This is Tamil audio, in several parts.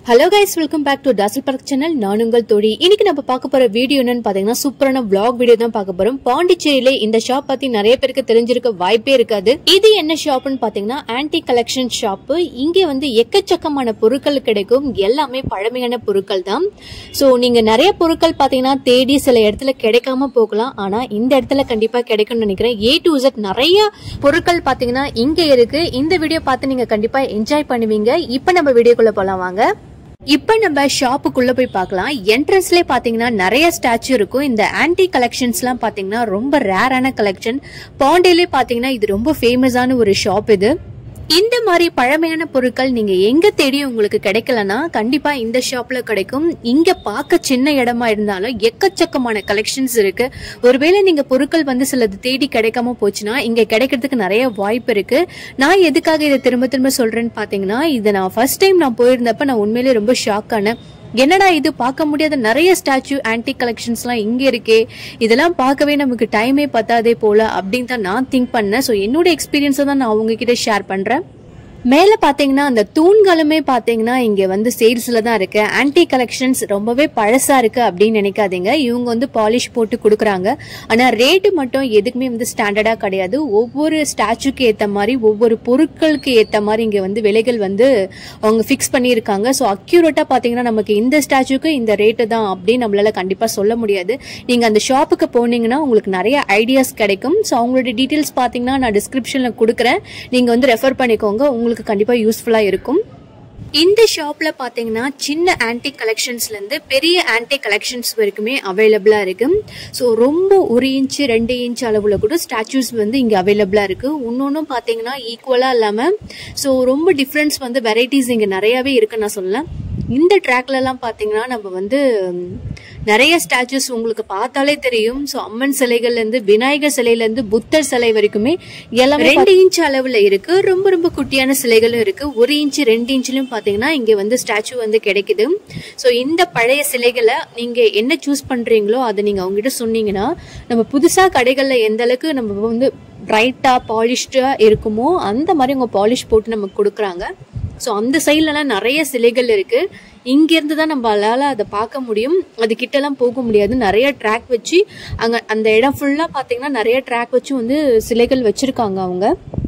hello guys welcome back to டாசல் பார்க் சேனல் நான் உங்கள் தோழி இன்னைக்கு நம்ம பார்க்க போற வீடியோ என்னன்னு பாத்தீங்கன்னா சூப்பரான vlog வீடியோ தான் பார்க்க போறோம் பாண்டிச்சேரியில இந்த ஷாப் பத்தி நிறைய பேருக்கு தெரிஞ்சிருக்க வாய்ப்பே இருக்காது இது என்ன ஷாப்னு பாத்தீங்கன்னா ஆன்டி கலெக்ஷன் ஷாப் இங்க வந்து எக்கச்சக்கமான பொருட்கள் கிடைக்கும் எல்லாமே பழமையான பொருட்கள் தான் சோ நீங்க நிறைய பொருட்கள் பாத்தீங்கன்னா தேடி சில இடத்துல கிடைக்காம போகலாம் ஆனா இந்த இடத்துல கண்டிப்பா கிடைக்கும்னு நினைக்கிறேன் ஏ டு Z நிறைய பொருட்கள் பாத்தீங்கன்னா இங்க இருக்கு இந்த வீடியோ பார்த்து நீங்க கண்டிப்பா என்ஜாய் பண்ணுவீங்க இப்ப நம்ம வீடியோக்குள்ள போலாம் வாங்க இப்ப நம்ம ஷாப்புக்குள்ள போய் பார்க்கலாம் என்ட்ரன்ஸ்ல பாத்தீங்கன்னா நிறைய ஸ்டாச்சு இருக்கும் இந்த ஆன்டி கலெக்ஷன்ஸ் எல்லாம் பாத்தீங்கன்னா ரொம்ப ரேரான கலெக்ஷன் பாண்டேலே பாத்தீங்கன்னா இது ரொம்ப ஃபேமஸான ஒரு ஷாப் இது இந்த மாதிரி பழமையான பொருட்கள் நீங்க எங்க தேடி உங்களுக்கு கிடைக்கலனா கண்டிப்பா இந்த ஷாப்ல கிடைக்கும் இங்க பார்க்க சின்ன இடமா இருந்தாலும் எக்கச்சக்கமான கலெக்ஷன்ஸ் இருக்கு ஒருவேளை நீங்க பொருட்கள் வந்து சிலது தேடி கிடைக்காம போச்சுன்னா இங்க கிடைக்கிறதுக்கு நிறைய வாய்ப்பு இருக்கு நான் எதுக்காக இதை திரும்ப திரும்ப சொல்றேன்னு பாத்தீங்கன்னா இதை நான் ஃபர்ஸ்ட் டைம் நான் போயிருந்தப்ப நான் உண்மையிலேயே ரொம்ப ஷாக் ஆனேன் என்னடா இது பார்க்க முடியாத நிறைய ஸ்டாச்சு ஆன்டிக் கலெக்ஷன்ஸ்லாம் இங்க இருக்கே இதெல்லாம் பார்க்கவே நமக்கு டைமே பத்தாதே போல அப்படின்னு தான் நான் திங்க் பண்ணேன் ஸோ என்னோட எக்ஸ்பீரியன்ஸை தான் நான் உங்ககிட்ட ஷேர் பண்றேன் மேல பாத்தீங்கன்னா அந்த தூண்களுமே பாத்தீங்கன்னா இங்க வந்து சேல்ஸ்ல தான் இருக்கு ஆன்டி கலெக்ஷன்ஸ் ரொம்பவே பழசா இருக்கு அப்படின்னு நினைக்காதீங்க இவங்க வந்து பாலிஷ் போட்டு கொடுக்குறாங்க ஆனா ரேட்டு மட்டும் எதுக்குமே வந்து ஸ்டாண்டர்டா கிடையாது ஒவ்வொரு ஸ்டாச்சுக்கு ஏத்த மாதிரி ஒவ்வொரு பொருட்களுக்கு ஏத்த மாதிரி இங்க வந்து விலைகள் வந்து அவங்க ஃபிக்ஸ் பண்ணியிருக்காங்க ஸோ அக்யூரேட்டா பாத்தீங்கன்னா நமக்கு இந்த ஸ்டாச்சுக்கு இந்த ரேட்டு தான் அப்படின்னு நம்மளால கண்டிப்பா சொல்ல முடியாது நீங்க அந்த ஷாப்புக்கு போனீங்கன்னா உங்களுக்கு நிறைய ஐடியாஸ் கிடைக்கும் ஸோ அவங்களோட டீட்டெயில்ஸ் பாத்தீங்கன்னா நான் டிஸ்கிரிப்ஷன்ல கொடுக்குறேன் நீங்க வந்து ரெஃபர் பண்ணிக்கோங்க உங்களுக்கு கண்டிப்பா யூஸ்ஃபுல்லா இருக்கும் இந்த ஷாப்ல பாத்தீங்கன்னா சின்ன ஆன்டி கலெக்ஷன்ஸ்ல இருந்து பெரிய ஆன்டி கலெக்ஷன்ஸ் வரைக்குமே அவைலபிளா இருக்கு ஸோ ரொம்ப ஒரு இன்ச் ரெண்டு இன்ச் அளவுல கூட ஸ்டாச்சூஸ் வந்து இங்க அவைலபிளா இருக்கு இன்னொன்னும் பாத்தீங்கன்னா ஈக்குவலா இல்லாம ஸோ ரொம்ப டிஃப்ரென்ஸ் வந்து வெரைட்டிஸ் இங்க நிறையவே இருக்குன்னு நான் சொல்லலாம் இந்த ட்ராக்ல எல்லாம் பாத்தீங்கன்னா நம்ம வந்து ம், நிறைய ஸ்டாச்சுஸ் உங்களுக்கு பார்த்தாலே தெரியும் ஸோ அம்மன் சிலைகள்ல இருந்து விநாயகர் சிலையில இருந்து புத்தர் சிலை வரைக்குமே எல்லாமே ரெண்டு இன்ச் அளவுல இருக்கு ரொம்ப ரொம்ப குட்டியான சிலைகளும் இருக்கு ஒரு இன்ச் ரெண்டு இன்ச்லயும் பாத்தீங்கன்னா இங்க வந்து ஸ்டாச்சு வந்து கிடைக்குது ஸோ இந்த பழைய சிலைகளை நீங்க என்ன சூஸ் பண்றீங்களோ அதை நீங்க அவங்ககிட்ட சொன்னீங்கன்னா நம்ம புதுசா கடைகள்ல எந்த அளவுக்கு நம்ம வந்து பிரைட்டா பாலிஷ்டா இருக்குமோ அந்த மாதிரி அவங்க பாலிஷ் போட்டு நமக்கு கொடுக்குறாங்க ஸோ அந்த சைட்லலாம் நிறைய சிலைகள் இருக்கு இங்க இருந்து தான் நம்மளால அதை பார்க்க முடியும் அது கிட்டலாம் போக முடியாது நிறைய ட்ராக் வச்சு அங்க அந்த இடம் ஃபுல்லா பாத்தீங்கன்னா நிறைய ட்ராக் வச்சு வந்து சிலைகள் வச்சிருக்காங்க அவங்க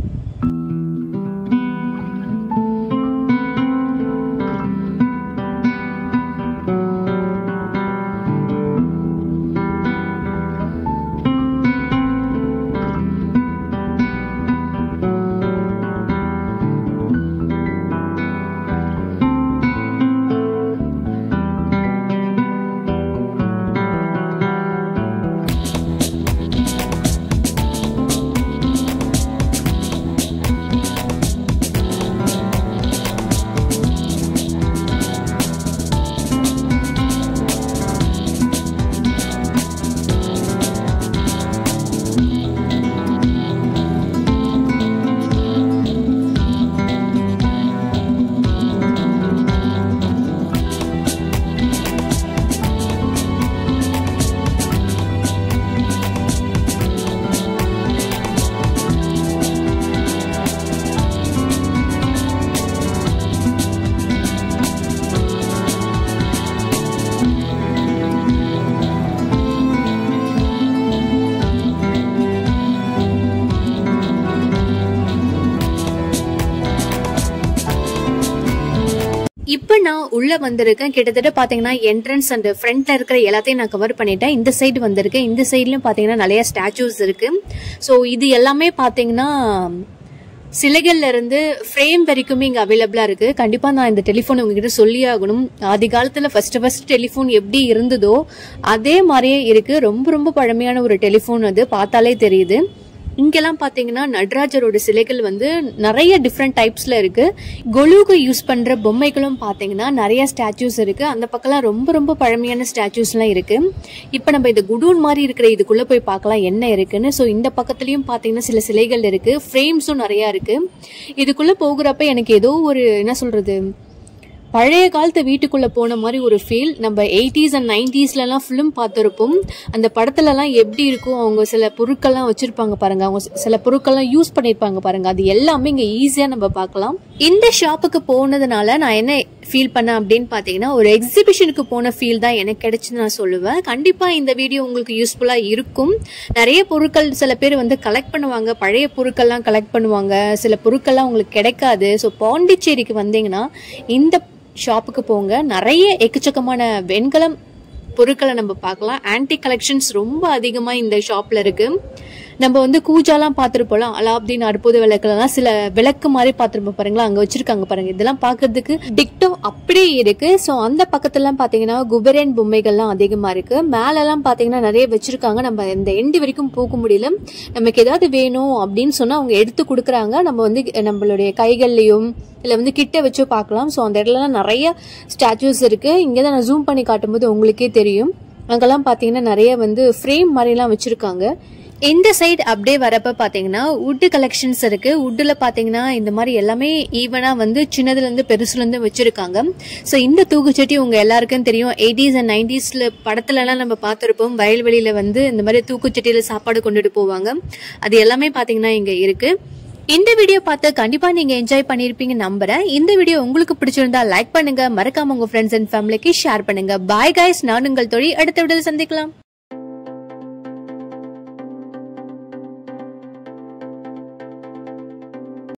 இப்ப நான் உள்ள வந்திருக்கேன் கிட்டத்தட்ட பாத்தீங்கன்னா என்ட்ரன்ஸ் அண்ட் ஃப்ரண்ட்ல இருக்கிற எல்லாத்தையும் நான் கவர் பண்ணிட்டேன் இந்த சைடு வந்திருக்கேன் இந்த சைட்லயும் பாத்தீங்கன்னா நிறைய ஸ்டாச்சூஸ் இருக்கு ஸோ இது எல்லாமே பாத்தீங்கன்னா சிலைகள்ல இருந்து ஃப்ரேம் வரைக்குமே இங்க அவைலபிளா இருக்கு கண்டிப்பா நான் இந்த டெலிஃபோன் உங்ககிட்ட சொல்லி ஆகணும் ஆதி காலத்துல ஃபர்ஸ்ட் ஃபர்ஸ்ட் டெலிஃபோன் எப்படி இருந்ததோ அதே மாதிரியே இருக்கு ரொம்ப ரொம்ப பழமையான ஒரு டெலிஃபோன் அது பார்த்தாலே தெரியுது இங்கெல்லாம் பாத்தீங்கன்னா நடராஜரோட சிலைகள் வந்து நிறைய டிஃப்ரெண்ட் டைப்ஸ்ல இருக்கு கொலுக்கு யூஸ் பண்ற பொம்மைகளும் பாத்தீங்கன்னா நிறைய ஸ்டாச்சூஸ் இருக்கு அந்த பக்கம்லாம் ரொம்ப ரொம்ப பழமையான ஸ்டாச்சூஸ் எல்லாம் இருக்கு இப்ப நம்ம இந்த குடூன் மாதிரி இருக்கிற இதுக்குள்ள போய் பார்க்கலாம் என்ன இருக்குன்னு ஸோ இந்த பக்கத்துலயும் பாத்தீங்கன்னா சில சிலைகள் இருக்கு ஃப்ரேம்ஸும் நிறைய இருக்கு இதுக்குள்ள போகிறப்ப எனக்கு ஏதோ ஒரு என்ன சொல்றது பழைய காலத்து வீட்டுக்குள்ள போன மாதிரி ஒரு ஃபீல் நம்ம எயிட்டிஸ் அண்ட் நைன்டிஸ்லலாம் ஃபிலிம் பார்த்துருப்போம் அந்த படத்துலலாம் எப்படி இருக்கும் அவங்க சில பொருட்கள்லாம் வச்சிருப்பாங்க பாருங்க அவங்க சில பொருட்கள்லாம் யூஸ் பண்ணியிருப்பாங்க பாருங்க அது எல்லாமே இங்கே ஈஸியாக நம்ம பார்க்கலாம் இந்த ஷாப்புக்கு போனதுனால நான் என்ன ஃபீல் பண்ணேன் அப்படின்னு பார்த்தீங்கன்னா ஒரு எக்ஸிபிஷனுக்கு போன ஃபீல் தான் எனக்கு கிடைச்சுன்னு நான் சொல்லுவேன் கண்டிப்பாக இந்த வீடியோ உங்களுக்கு யூஸ்ஃபுல்லாக இருக்கும் நிறைய பொருட்கள் சில பேர் வந்து கலெக்ட் பண்ணுவாங்க பழைய பொருட்கள்லாம் கலெக்ட் பண்ணுவாங்க சில பொருட்கள்லாம் உங்களுக்கு கிடைக்காது ஸோ பாண்டிச்சேரிக்கு வந்தீங்கன்னா இந்த ஷாப்புக்கு போங்க நிறைய எக்கச்சக்கமான வெண்கலம் பொருட்களை நம்ம பார்க்கலாம் ஆன்டி கலெக்ஷன்ஸ் ரொம்ப அதிகமாக இந்த ஷாப்பில் இருக்கு நம்ம வந்து கூஜாலாம் பார்த்துருப்போம் அலாப்தீன் அற்புத விளக்குலாம் சில விளக்கு மாதிரி பார்த்துருப்போம் பாருங்களா அங்கே வச்சிருக்காங்க பாருங்க இதெல்லாம் பார்க்கறதுக்கு டிக்டோ அப்படியே இருக்கு ஸோ அந்த பக்கத்துலலாம் பார்த்தீங்கன்னா குபேரன் பொம்மைகள்லாம் அதிகமாக இருக்கு மேலெல்லாம் பார்த்தீங்கன்னா நிறைய வச்சிருக்காங்க நம்ம இந்த எண்டு வரைக்கும் போக முடியல நமக்கு ஏதாவது வேணும் அப்படின்னு சொன்னால் அவங்க எடுத்து கொடுக்குறாங்க நம்ம வந்து நம்மளுடைய கைகள்லையும் இல்லை வந்து கிட்ட வச்சு பார்க்கலாம் ஸோ அந்த இடத்துலலாம் நிறைய ஸ்டாச்சூஸ் இருக்கு இங்கே தான் நான் ஜூம் பண்ணி காட்டும்போது உங்களுக்கே தெரியும் அங்கெல்லாம் பார்த்தீங்கன்னா நிறைய வந்து ஃப்ரேம் மாதிரிலாம் வச்சிருக்காங்க இந்த சைடு அப்படியே வரப்ப பாத்தீங்கன்னா உட்டு கலெக்ஷன்ஸ் இருக்கு உட்டில் பாத்தீங்கன்னா இந்த மாதிரி எல்லாமே ஈவனா வந்து சின்னதுல இருந்து பெருசுல இருந்து வச்சிருக்காங்க ஸோ இந்த தூக்குச்சட்டி உங்க எல்லாருக்கும் தெரியும் எயிட்டிஸ் அண்ட் நைன்டிஸ்ல படத்துல எல்லாம் நம்ம பார்த்திருப்போம் வயல்வெளியில வந்து இந்த மாதிரி தூக்குச்சட்டியில சாப்பாடு கொண்டுட்டு போவாங்க அது எல்லாமே பாத்தீங்கன்னா இங்க இருக்கு இந்த வீடியோ பார்த்து கண்டிப்பா நீங்க என்ஜாய் பண்ணிருப்பீங்க நம்புறேன் இந்த வீடியோ உங்களுக்கு பிடிச்சிருந்தா லைக் பண்ணுங்க மறக்காம உங்க ஃப்ரெண்ட்ஸ் அண்ட் ஃபேமிலிக்கு ஷேர் பண்ணுங்க பாய் கைஸ் நான் உங்கள் தொழில் அடுத்த வீடியோவில் சந்திக்கலாம்